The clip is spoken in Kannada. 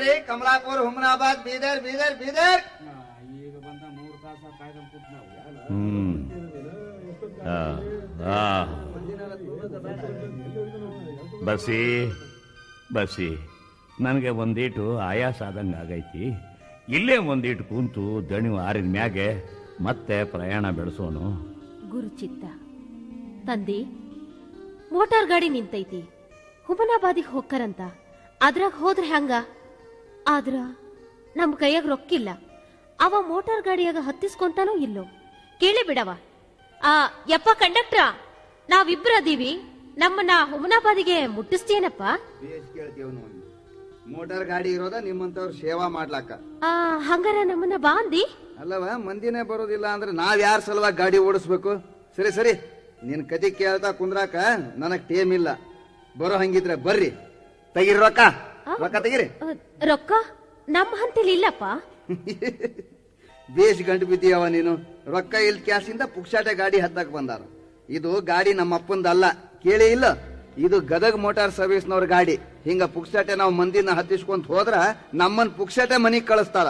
ಬರ್ರಿ ಕಮಲಾಪುರ ಹುಮನಾಬಾದ್ ಬೀದರ್ ಬೀದರ್ ಬೀದರ್ ಈಗ ಬಂದ ಮೂರು ತಾಸ ಕಾಯ್ಕೊಂಡ್ ಕೂತ್ ನಾವು ಹ್ಮ್ ಆ, ಆ. ಬಸ್ಸಿ ಬಸ್ಸಿ ನನಗೆ ಒಂದೀಟು ಆಯಾಸ ಆದಂಗೆ ಆಗೈತಿ ಇಲ್ಲೇ ಒಂದೀಟು ಕೂತು ದಣಿವು ಆರಿದ ಮ್ಯಾಗೆ ಮತ್ತೆ ಪ್ರಯಾಣ ಬೆಳೆಸೋನು ಗುರುಚಿತ್ತ ತಂದಿ ಮೋಟಾರ್ ಗಾಡಿ ನಿಂತೈತಿ ಹುಮನಾಬಾದಿಗೆ ಹೋಗ್ಕರಂತ ಅದ್ರಾಗ ಹೋದ್ರ ಹೆಂಗ ಆದ್ರ ನಮ್ ಕೈಯಾಗ ರೊಕ್ಕಿಲ್ಲ ಅವ ಮೋಟಾರ್ ಗಾಡಿಯಾಗ ಹತ್ತಿಸ್ಕೊಂತಾನೋ ಇಲ್ಲೋ ಕೇಳಿ ಬಿಡವ ಆ ಯಪ್ಪ ಕಂಡಕ್ಟ್ರ ನಾವಿಬ್ರು ಅದೀವಿ ನಮ್ಮನ್ನ ಹುಮನಾಬಾದಿಗೆ ಮುಟ್ಟಿಸ್ತೀನಪ್ಪ ಬೇಸ್ ಕೇಳ್ತೀವಿ ನಾವು ಮೋಟಾರ್ ಗಾಡಿ ಇರೋದ ನಿಮ್ಮಂತವ್ರ ಸೇವಾ ಮಾಡ್ಲಾಕ ಆ ಹಂಗಾರ ನಮ್ಮನ್ನ ಬಾಂದಿ ಅಲ್ಲವ ಮಂದಿನೇ ಬರೋದಿಲ್ಲ ಅಂದ್ರೆ ನಾವ್ ಯಾರ ಸಲುವಾಗಿ ಗಾಡಿ ಓಡಿಸ್ಬೇಕು ಸರಿ ಸರಿ ನಿನ್ ಕತಿ ಕೇಳ್ತಾ ಕುಂದ್ರಾಕ ನನಗ್ ಟೇಮ್ ಇಲ್ಲ ಬರೋ ಹಂಗಿದ್ರೆ ಬರ್ರಿ ತೆಗಿರಿ ರೊಕ್ಕ ರೊಕ್ಕ ತೆಗಿರಿ ಅ, ರೊಕ್ಕ ನಮ್ಮ ಹಂತಲಿ ಇಲ್ಲಪ್ಪ ಬೇಸ್ ಗಂಟು ಬಿದ್ದೀಯವ ನೀನು ರೊಕ್ಕ ಇಲ್ ಕ್ಯಾಸಿಂದ ಪುಕ್ಷಾಟ ಗಾಡಿ ಹತ್ತಕ್ ಬಂದಾರ ಇದು ಗಾಡಿ ನಮ್ಮ ಅಪ್ಪಂದಲ್ಲ ಕೇಳಿ ಇಲ್ಲ ಇದು ಗದಗ್ ಮೋಟಾರ್ ಸರ್ವಿಸ್ನವ್ರ ಗಾಡಿ ಹಿಂಗ ಪುಕ್ಷಾಟೆ ನಾವು ಮಂದಿನ ಹತ್ತಿಸ್ಕೊಂತ ಹೋದ್ರ ನಮ್ಮನ್ ಪುಕ್ಷಾಟೆ ಮನಿಗ್ ಕಳಿಸ್ತಾರ